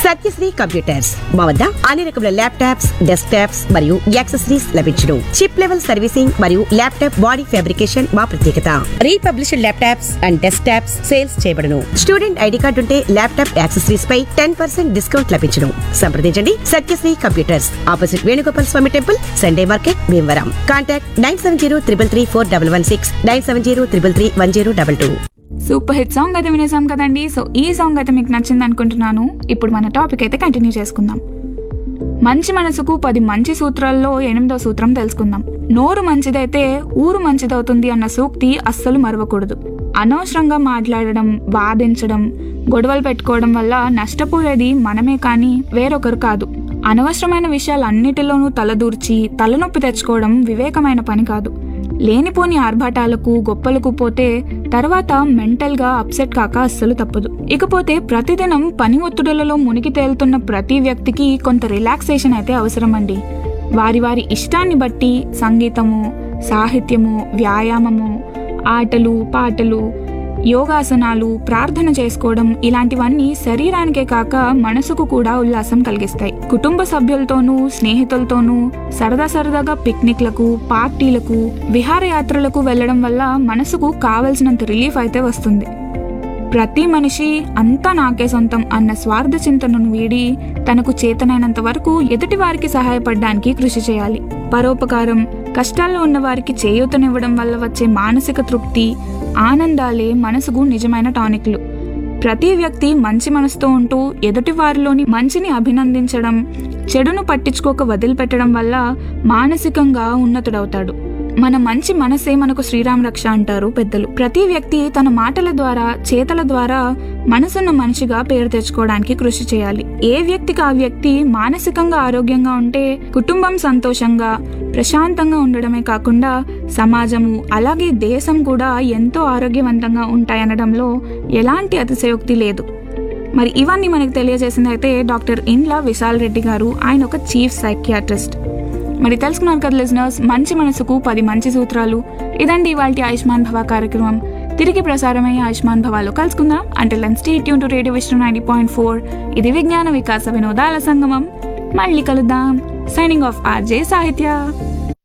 Satyasri computers మా వద్ద అన్ని రకముల ల్యాప్టాప్స్ డెస్క్ టాప్స్ మరియు యాక్సెసరీస్ లభించును చిప్ లెవెల్ సర్వీసింగ్ మరియు ల్యాప్టాప్ బాడీ ఫ్యాబ్రికేషన్ మా ప్రత్యేకత republished laptops and desktops sales చేయబడును స్టూడెంట్ ఐడి కార్డు ఉంటే ల్యాప్టాప్ యాక్సెసరీస్ పై టెన్ పర్సెంట్ డిస్కౌంట్ లభించును సంప్రదించండి Satyasri computers opposite Venugopal Swamy temple Sunday market Bhimavaram contact nine seven zero triple three four double one six nine seven zero triple three one zero double two super hit song అయితే వినేసాం కదండి so ఈ song అయితే మీకు నచ్చింది అనుకుంటున్నాను ఇప్పుడు మన టాపిక్ అయితే కంటిన్యూ చేసుకుందాం మంచి మనసుకు పది మంచి సూత్రాల్లో ఎనిమిదో సూత్రం తెలుసుకుందాం నోరు మంచిదైతే ఊరు మంచిదవుతుంది అన్న సూక్తి అస్సలు మరవకూడదు అనవసరంగా మాట్లాడడం బాధించడం గొడవలు పెట్టుకోవడం వల్ల నష్టపోయేది మనమే కానీ వేరొకరు కాదు అనవసరమైన విషయాలన్నిటిలోనూ తలదూర్చి తలనొప్పి తెచ్చుకోవడం వివేకమైన పని కాదు లేనిపోని ఆర్భాటాలకు గొప్పలకు పోతే తర్వాత మెంటల్ గా అప్సెట్ కాక అస్సలు తప్పదు ఇకపోతే ప్రతిదినం పని ఒత్తిడులలో మునిగి తేలుతున్న ప్రతి వ్యక్తికి కొంత రిలాక్సేషన్ అయితే అవసరమండి వారి వారి ఇష్టాన్ని బట్టి సంగీతము సాహిత్యము వ్యాయామము ఆటలు పాటలు యోగాసనాలు ప్రార్థన చేసుకోవడం ఇలాంటివన్నీ శరీరానికే కాక మనసుకు కూడా ఉల్లాసం కలిగిస్తాయి కుటుంబ సభ్యులతోనూ స్నేహితులతోనూ సరదా సరదాగా పిక్నిక్లకు పార్టీలకు విహారయాత్రలకు వెళ్లడం వల్ల మనసుకు కావలసినంత రిలీఫ్ అయితే వస్తుంది ప్రతి మనిషి అంతా నాకే సొంతం అన్న స్వార్థ చింతనను వీడి తనకు చేతనైనంత వరకు ఎదుటి వారికి సహాయపడడానికి కృషి చేయాలి పరోపకారం కష్టాల్లో ఉన్న వారికి చేయూతనివ్వడం వల్ల వచ్చే మానసిక తృప్తి ఆనందాలే మనసుకు నిజమైన టానిక్లు ప్రతి వ్యక్తి మంచి మనసుతో ఉంటూ ఎదుటి వారిలోని మంచిని అభినందించడం చెడును పట్టించుకోక వదిలిపెట్టడం వల్ల మానసికంగా ఉన్నతుడవుతాడు మన మంచి మనసే మనకు శ్రీరామ రక్ష అంటారు పెద్దలు ప్రతి వ్యక్తి తన మాటల ద్వారా చేతల ద్వారా మనసున్న మనిషిగా పేరు తెచ్చుకోవడానికి కృషి చేయాలి ఏ వ్యక్తికి ఆ వ్యక్తి మానసికంగా ఆరోగ్యంగా ఉంటే కుటుంబం సంతోషంగా ప్రశాంతంగా ఉండడమే కాకుండా సమాజము అలాగే దేశం కూడా ఎంతో ఆరోగ్యవంతంగా ఉంటాయనడంలో ఎలాంటి అతిశయోక్తి లేదు మరి ఇవన్నీ మనకు తెలియజేసింది అయితే డాక్టర్ ఇండ్ల విశాల్ రెడ్డి గారు ఆయన ఒక చీఫ్ సైకియాట్రిస్ట్ మరి తెలుసుకున్నారు కదా లిజనర్స్ మంచి మనసుకు పది మంచి సూత్రాలు ఇదండి ఇవాళ ఆయుష్మాన్ భవ కార్యక్రమం తిరిగి ప్రసారమయ్యే ఆయుష్మాన్ భవాలో కలుసుకుందాం అంటే లెన్ stay tune to radio Vishnu ninety point four ఇది విజ్ఞాన వికాస వినోదాల సంగమం మళ్ళీ కలుద్దాం సైనింగ్ ఆఫ్ ఆర్జే సాహిత్య